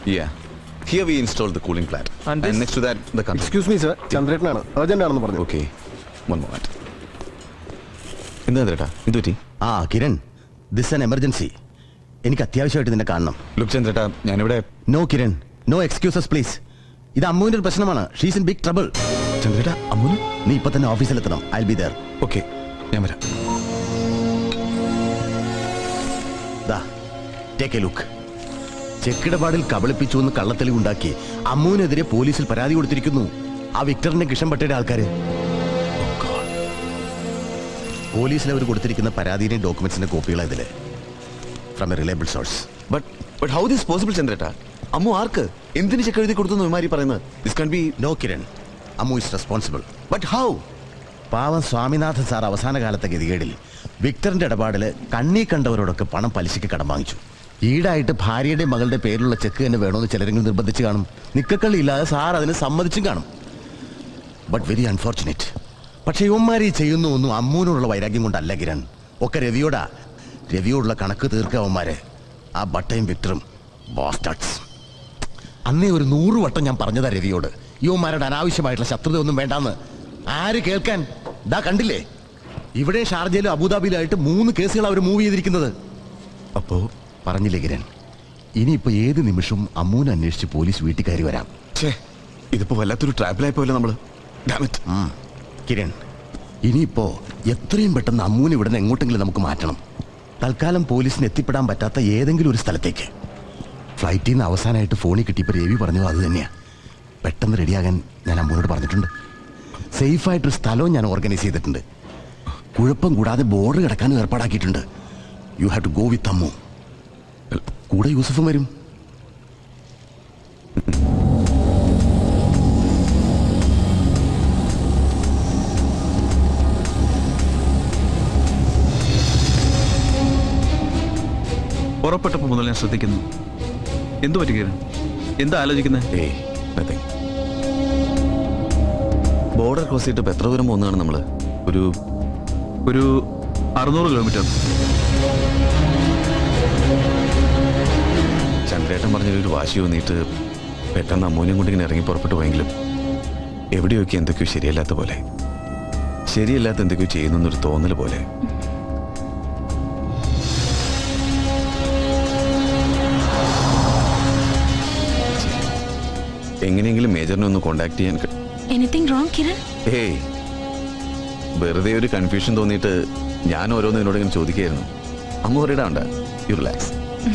Yeah. Here we installed the cooling plant. And this- next to that, the control. Excuse me sir ചന്ദ്രേട്ടനാണ് urgent ആണെന്ന് പറഞ്ഞു Okay. One moment. എന്താ ചേട്ടാ എന്ത് പറ്റി ആ കിരൺ ദിസ് ആൻ എമർജൻസി എനിക്ക് അത്യാവശ്യമായിട്ട് നിന്നെ കാണണം ലുക്ക് ചന്ദ്രേട്ടാ ഞാനിവിടെ no Kiran no excuses please ഇത് അമ്മുവിന്റെ ഒരു പ്രശ്നമാണ് ഷീസ് ഇൻ ബിഗ് ട്രബിൾ ചന്ദ്രേട്ടാ അമ്മുന് നീ ഇപ്പൊ തന്നെ ഓഫീസിലെത്തണം ഐ ബി ദർ ഓക്കെ ഞാൻ വരാം ദാ ടേക്ക് എ ലുക്ക് ചെക്കിടപാടിൽ കബളിപ്പിച്ചു എന്ന് കള്ളത്തെളിവുണ്ടാക്കി അമ്മുവിനെതിരെ പോലീസിൽ പരാതി കൊടുത്തിരിക്കുന്നു ആ വിക്ടറിന്റെ കിഷൻപട്ടയുടെ ആൾക്കാര് പോലീസിൽ അവർ കൊടുത്തിരിക്കുന്ന പരാതിയുടെയും ഡോക്യുമെന്റ്സിന്റെ കോപ്പികളാണ് ഇതില് from a reliable source but but how this possible ചന്ദ്രേട്ടാ അമ്മു ആർക്ക് എന്തിന് ചെക്ക് എഴുതി കൊടുത്തു ഇമാരി പറയുന്നത് this can be no Kiran Ammu is responsible but how പാവം സ്വാമിനാഥൻ സാർ അവസാന കാലത്തെ ഗതികേടിൽ വിക്ടറിന്റെ ഇടപാടില് കണ്ണീ കണ്ടവരോടൊക്കെ പണം പലിശയ്ക്ക് കടം വാങ്ങിച്ചു ഈടായിട്ട് ഭാര്യയുടെ മകളുടെ പേരിലുള്ള ചെക്ക് തന്നെ വേണമെന്ന് ചിലരെങ്കിലും നിർബന്ധിച്ച് കാണും നിക്കക്കള്ളി ഇല്ലാതെ സാർ അതിന് സമ്മതിച്ചും കാണും ബട്ട് വെരി അൺഫോർച്ചുനേറ്റ് പക്ഷെ ഇവന്മാർ ഈ ചെയ്യുന്ന ഒന്നും അമ്മൂനോടുള്ള വൈരാഗ്യം കൊണ്ടല്ല കിരൺ ഒക്കെ രവിയോടാ രവിയോടുള്ള കണക്ക് തീർക്കവന്മാരെ ആ ബട്ടയും വിക്ടറും ബോസ്റ്റാർട്സ് അന്നേ ഒരു നൂറ് വട്ടം ഞാൻ പറഞ്ഞതാ രവിയോട് യുവമാരുടെ അനാവശ്യമായിട്ടുള്ള ശത്രുത ഒന്നും വേണ്ടാന്ന് ആര് കേൾക്കാൻ ദാ കണ്ടില്ലേ ഇവിടെ ഷാർജയിലും അബുദാബിയിലായിട്ട് മൂന്ന് കേസുകൾ അവർ മൂവ് ചെയ്തിരിക്കുന്നത് അപ്പോ പറഞ്ഞില്ലേ കിരൺ ഇനിയിപ്പോ ഏത് നിമിഷവും അമ്മൂനെ അന്വേഷിച്ച് പോലീസ് വീട്ടിൽ കയറി വരാം ഛേ ഇതിപ്പോ വല്ലാത്തൊരു ട്രാപ്പിലായി പോയല്ലോ നമ്മള് Damn it. ഉം. കിരൺ ഇനിയിപ്പോ എത്രയും പെട്ടെന്ന് അമ്മൂനെ ഇവിടെ നിന്ന് എങ്ങോട്ടെങ്കിലും നമുക്ക് മാറ്റണം തൽക്കാലം പോലീസിന് എത്തിപ്പെടാൻ പറ്റാത്ത ഏതെങ്കിലും ഒരു സ്ഥലത്തേക്ക് ഫ്ലൈറ്റിൽ നിന്ന് അവസാനമായിട്ട് ഫോണിൽ കിട്ടിയപ്പോൾ രവി പറഞ്ഞു അത് തന്നെയാ പെട്ടെന്ന് റെഡിയാകാൻ ഞാൻ അമ്മൂനോട് പറഞ്ഞിട്ടുണ്ട് സേഫായിട്ടൊരു സ്ഥലവും ഞാൻ ഓർഗനൈസ് ചെയ്തിട്ടുണ്ട് കുഴപ്പം കൂടാതെ ബോർഡർ കിടക്കാനും ഏർപ്പാടാക്കിയിട്ടുണ്ട് you have to go with Ammu കൂടെ യൂസഫും വരും പുറപ്പെട്ടപ്പോൾ മുതൽ ഞാൻ ശ്രദ്ധിക്കുന്നു എന്തു പറ്റി കിരൺ എന്താ ആലോചിക്കുന്നത് ഏയ് നത്തിങ് ബോർഡർ ക്രോസ് ചെയ്തിട്ട് ഇപ്പൊ എത്ര ദൂരം പോകുന്നതാണ് നമ്മള് ഒരു ഒരു അറുന്നൂറ് കിലോമീറ്റർ ചന്ദ്രേട്ടൻ പറഞ്ഞൊരു വാശി തോന്നിയിട്ട് പെട്ടെന്ന് അമ്മൂനെയും കൊണ്ട് ഇങ്ങനെ ഇറങ്ങി പുറപ്പെട്ടു പോയെങ്കിലും എവിടെയൊക്കെ എന്തൊക്കെയോ ശരിയല്ലാത്ത പോലെ ശരിയല്ലാത്ത എന്തൊക്കെയോ ചെയ്യുന്നൊരു തോന്നൽ പോലെ എങ്ങനെയെങ്കിലും മേജറിനെ ഒന്ന് കോണ്ടാക്ട് ചെയ്യാൻ ക- എനിത്തിങ് റോങ് കിരൺ ഏയ് വെറുതെ ഒരു കൺഫ്യൂഷൻ തോന്നിയിട്ട് ഞാൻ ഓരോന്നും എന്നോട് ഇങ്ങനെ ചോദിക്കുകയായിരുന്നു അമ്മ പറയിടാണ്ട യു റിലാക്സ്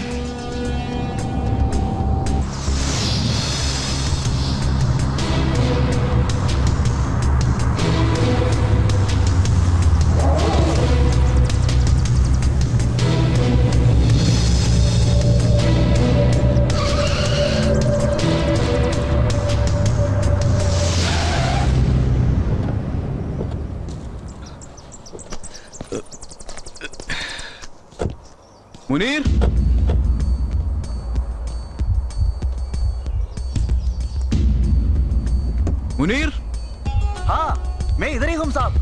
മുനീർ മുനീർ हाँ मैं इधर ही हूँ साहब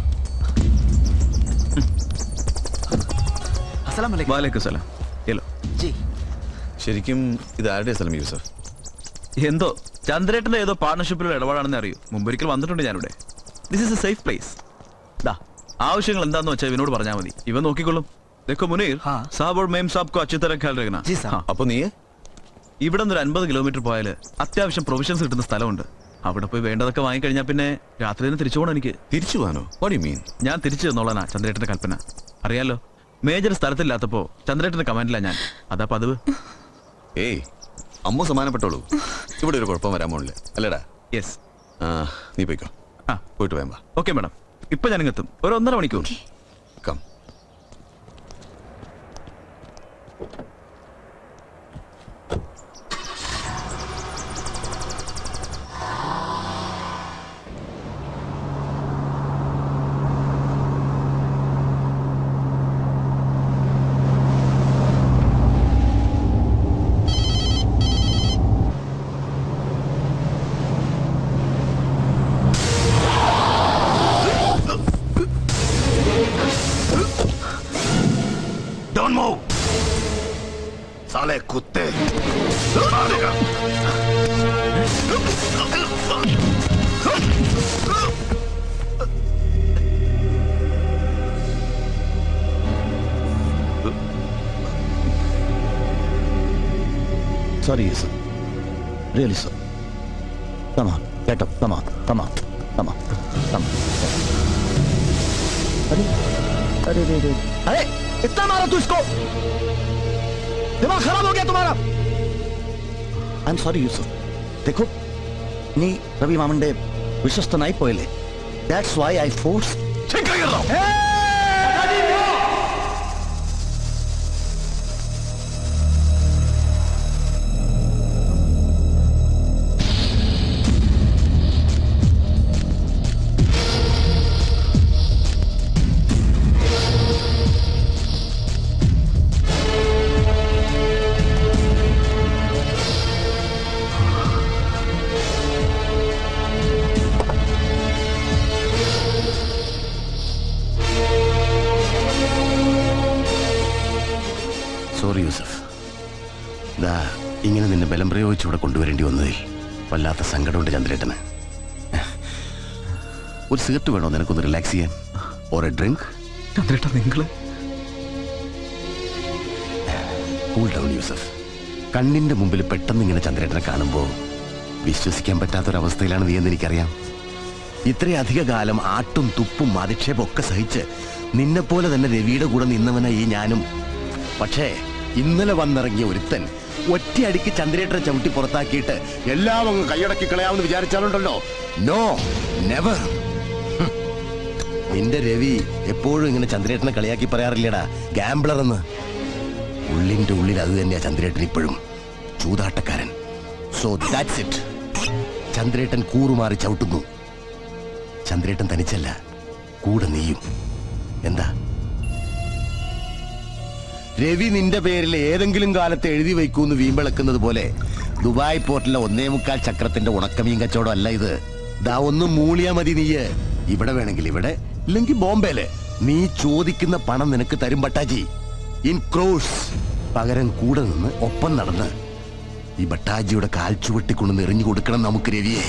अस्सलाम वालेकुम വാലേക്കും സലാം ഹലോ जी ശരിക്കും ഇത് ആരുടെ സ്ഥലം യൂസഫ് എന്തോ ചന്ദ്രേട്ടന്റെ ഏതോ പാർട്ണർഷിപ്പിലുള്ള ഇടപാടാണെന്ന് അറിയൂ മുമ്പൊരിക്കൽ വന്നിട്ടുണ്ട് ഞാനിവിടെ this is a safe place ദാ ആവശ്യങ്ങൾ എന്താന്ന് വെച്ചാൽ ഇവനോട് പറഞ്ഞാൽ മതി ഇവൻ നോക്കിക്കൊള്ളും देखो മുനീർ हाँ। साहब और मेम साहब को अच्छी तरह ख्याल रखना जी साहब। हाँ. അപ്പൊ നീ ഇവിടെ നിന്ന് ഒരു അൻപത് കിലോമീറ്റർ പോയാൽ അത്യാവശ്യം പ്രൊവിഷൻസ് കിട്ടുന്ന സ്ഥലമുണ്ട് അവിടെ പോയി വേണ്ടതൊക്കെ വാങ്ങിക്കഴിഞ്ഞാൽ പിന്നെ രാത്രി തന്നെ തിരിച്ചു പോകണം എനിക്ക് തിരിച്ചു പോകാനോ വാട്ട് യു മീൻ ഞാൻ തിരിച്ചു തന്നോളാനാ ചന്ദ്രേട്ടന്റെ കൽപ്പന അറിയാലോ മേജർ സ്ഥലത്തില്ലാത്തപ്പോ ചന്ദ്രേട്ടന്റെ കമാൻഡിലാ ഞാൻ അതാ പതിവ് ഏയ് അമ്മ സമാനപ്പെട്ടോളൂ ഇവിടെ ഒരു കുഴപ്പം വരാൻ പോണില്ല അല്ലേടാ യെസ് ആ നീ പോയിക്കോ ആ പോയിട്ട് വേമ്പ ഓക്കെ മാഡം ഇപ്പൊ ഞാൻ ഇങ്ങെത്തും ഒരു ഒന്നര മണിക്കൂർ കം कुत्ते Sorry, sir. Really, sir. Come on, get up. Come on, come on, come on, come on. अरे अरे अरे अरे अरे इतना मारा तू इसको दिमाग खराब हो गया तुम्हारा ഐ എം സോറി യൂസഫ് देखो നീ രവി മാമന്റെ വിശ്വസ്തനായി പോയല്ലേ that's why I force sorry Yusuf ദാ ഇങ്ങനെ നിന്നെ ബലം പ്രയോഗിച്ച് ഇവിടെ കൊണ്ടുവരേണ്ടി വന്നതിൽ വല്ലാത്ത സങ്കടമുണ്ട് ചന്ദ്രേട്ടന് ഒരു സിഗരറ്റ് വേണോ നിനക്കൊന്ന് റിലാക്സ് ചെയ്യാൻ ഓർ എ ഡ്രിങ്ക് ചന്ദ്രേട്ട നിങ്ങള് കൂൾ ഡൗൺ യൂസഫ് കണ്ണിന്റെ മുമ്പിൽ പെട്ടെന്ന് ഇങ്ങനെ ചന്ദ്രേട്ടനെ കാണുമ്പോൾ വിശ്വസിക്കാൻ പറ്റാത്തൊരവസ്ഥയിലാണ് നീ എന്ന് എനിക്കറിയാം ഇത്രയധിക കാലം ആട്ടും തുപ്പും അധിക്ഷേപം ഒക്കെ സഹിച്ച് നിന്നെപ്പോലെ തന്നെ രവിയുടെ കൂടെ നിന്നവനായി ഞാനും പക്ഷേ ഇന്നലെ വന്നിറങ്ങിയ ഒരുത്തൻ ഒറ്റയടിക്ക് ചന്ദ്രേട്ടനെ ചവിട്ടി പുറത്താക്കിയിട്ട് എല്ലാം അങ്ങ് കൈയടക്കി കളയാമെന്ന് വിചാരിച്ചാലുണ്ടല്ലോ നോ നെവർ നിന്റെ രവി എപ്പോഴും ഇങ്ങനെ ചന്ദ്രേട്ടനെ കളിയാക്കി പറയാറില്ലടാ ഗാംബ്ലർ എന്ന് ഉള്ളിന്റെ ഉള്ളിൽ അത് തന്നെയാ ചന്ദ്രേട്ടൻ ഇപ്പോഴും ചൂതാട്ടക്കാരൻ സോ ദാറ്റ്സ് ഇറ്റ് ചന്ദ്രേട്ടൻ കൂറുമാറി ചവിട്ടുന്നു ചന്ദ്രേട്ടൻ തനിച്ചല്ല കൂടെ നീയും എന്താ രവി നിന്റെ പേരിൽ ഏതെങ്കിലും കാലത്ത് എഴുതി വയ്ക്കൂന്ന് വീമ്പിളക്കുന്നത് പോലെ ദുബായ് പോർട്ടിലെ ഒന്നേ മുക്കാൽ ചക്രത്തിന്റെ ഉണക്കമീൻ കച്ചവടം അല്ല ഇത് ദാ ഒന്ന് മൂളിയാ മതി നീയ് ഇവിടെ വേണമെങ്കിൽ ഇവിടെ ഇല്ലെങ്കിൽ ബോംബെയില് നീ ചോദിക്കുന്ന പണം നിനക്ക് തരും പട്ടാജി ഇൻ ക്രോസ് പകരം കൂടെ നിന്ന് ഒപ്പം നടന്ന് ഈ ബട്ടാജിയുടെ കാൽ ചുവട്ടിക്കൊണ്ടു എറിഞ്ഞു കൊടുക്കണം നമുക്ക് രവിയെ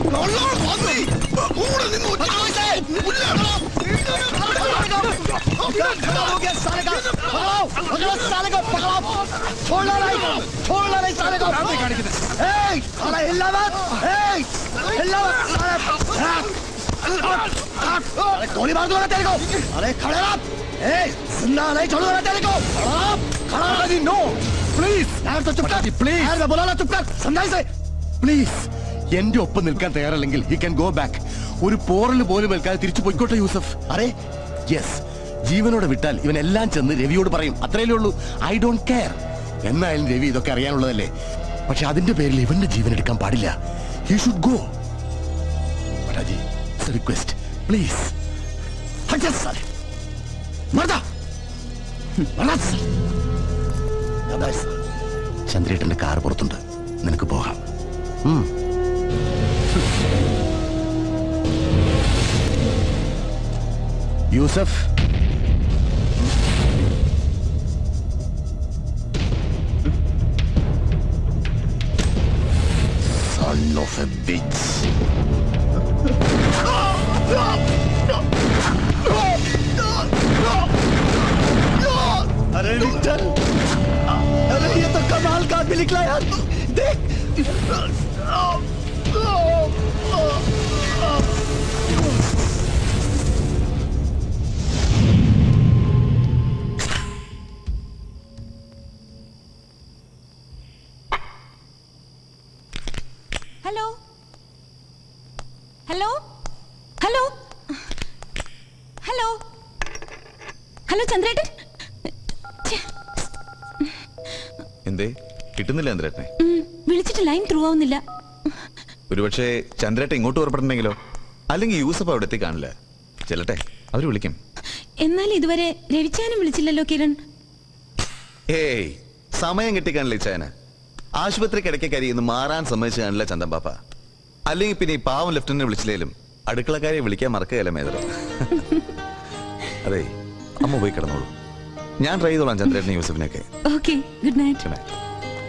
गोली मार दूंगा तेरे को अरे खड़े रह ए जिंदा नहीं छोड़ूंगा तेरे को खड़ा खड़ा नहीं नो प्लीज यार तो चुप कर प्लीज यार मैं बोला ना चुप कर समझा इसे പ്ലീസ് എന്റെ ഒപ്പം നിൽക്കാൻ തയ്യാറല്ലെങ്കിൽ ഹി ക്യാൻ ഗോ ബാക്ക് ഒരു പോറൽ പോലും ഏൽക്കാതെ തിരിച്ചു പോയിക്കോട്ടെ യൂസഫ് അറേ യെസ് ജീവനോടെ വിട്ടാൽ ഇവൻ എല്ലാം ചെന്ന് രവിയോട് പറയും അത്രയല്ലേ ഉള്ളൂ ഐ ഡോണ്ട് കെയർ എന്നായാലും രവി ഇതൊക്കെ അറിയാനുള്ളതല്ലേ പക്ഷെ അതിന്റെ പേരിൽ ഇവന്റെ ജീവൻ എടുക്കാൻ പാടില്ല he should go Pattaji request please हट जा साले मर जा मर जा ज्यादा ऐसा ചന്ദ്രേട്ടന്റെ കാർ പുറത്തുണ്ട് നിനക്ക് പോകാം ഉം. Yusuf Son of a bitch. अरे विक्टर अरे ये तो कमाल का आदमी निकला यार देख hello hello hello hello hello ചന്ദ്രേട്ടൻ എന്തേ കിട്ടുന്നില്ല ചന്ദ്രേട്ടനെ ഉം, വിളിച്ചിട്ട് ലൈൻ ത്രൂ ആവുന്നില്ല ഒരുപക്ഷെ ചന്ദ്രേട്ടൻ ഇങ്ങോട്ട് പുറപ്പെട്ടിട്ടുണ്ടെങ്കിലോ അല്ലെങ്കിൽ യൂസഫ് അവിടെ എത്തി കാണില്ല ചെല്ലട്ടെ അവര് വിളിക്കും എന്നാൽ ഇതുവരെ രവിച്ചാനും വിളിച്ചില്ലല്ലോ കിരൺ ഏയ് സമയം കിട്ടിക്കാണില്ല ഇച്ചായന് ആശുപത്രി കിടക്കെ കരിയുന്നു മാറാൻ സമ്മതിച്ചു കാണില്ല ചന്ദൻ പാപ്പ അല്ലെങ്കിൽ പിന്നെ ഈ പാവം ലെഫ്റ്റനന്റ് വിളിച്ചില്ലേലും അടുക്കളക്കാരെ വിളിക്കാൻ മറക്കുകയല്ല മേതർ അതെ അമ്മ പോയി കിടന്നോളൂ ഞാൻ ട്രൈ ചെയ്തോളാം ചന്ദ്രേട്ടനെ യൂസഫിനെയൊക്കെ okay good night Good night.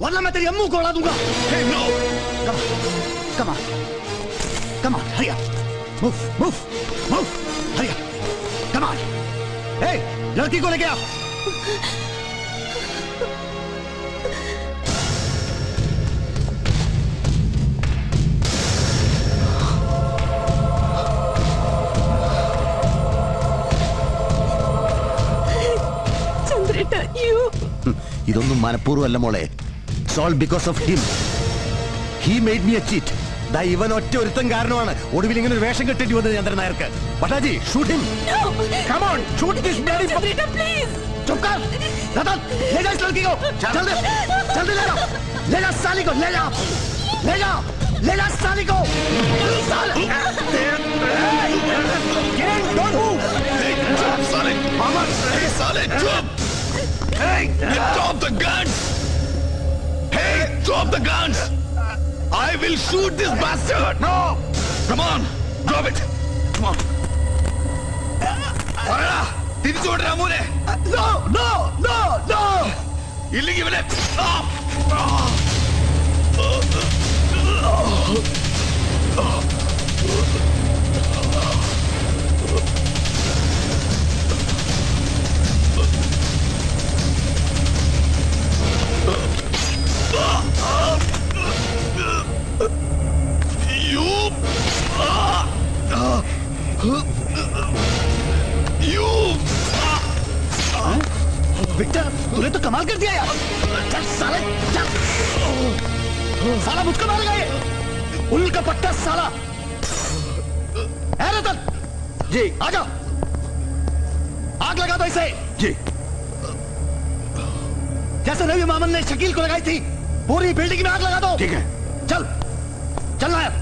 वरना मैं तेरी अम्मू को उड़ा दूंगा Come on, come on, come on, hurry up. Move, move, move, hurry up. Come on. Hey, लड़की को लेके आ ചന്ദ്രേട്ട യു ഹും, ഇതൊന്നും മനഃപൂർവ്വം അല്ല മോളെ sole because of him he made me a cheat ദാ ഇവൻ ഒറ്റ ഒരുത്തൻ കാരണമാണ് ഒടുവിൽ ഇങ്ങനെ ഒരു വേഷം കെട്ടേണ്ടി വന്നത് ചന്ദ്രൻ നായർക്ക് Pattaji shoot him Come on, shoot this bloody fu- ചന്ദ്രേട്ട പ്ലീസ് चुप कर रतन ले जा इस लड़की को जल्दी जल्दी ले जा ले जा साली को ले जा ले जा ले जा साली को साले Get, don't move. Mama, Hey, drop the guns! Hey, drop the guns! I will shoot this bastard! No! Come on, drop it! Come on. പറയടാ, തിരിച്ചു വിടരാ മോനെ no, no, no, no. ഇല്ലെങ്കിൽ ഇവനെ ആ! ആ! You! You! विक्टर तूने तो कमाल कर दिया यार चल साले चल साला मुझको मारेगा ये उल का पट्टा साला है रतन जी आ जाओ आग लगा दो इसे जी जैसे रवि मामन ने शकील को लगाई थी पूरी बिल्डिंग में आग लगा दो ठीक है चल चल नायर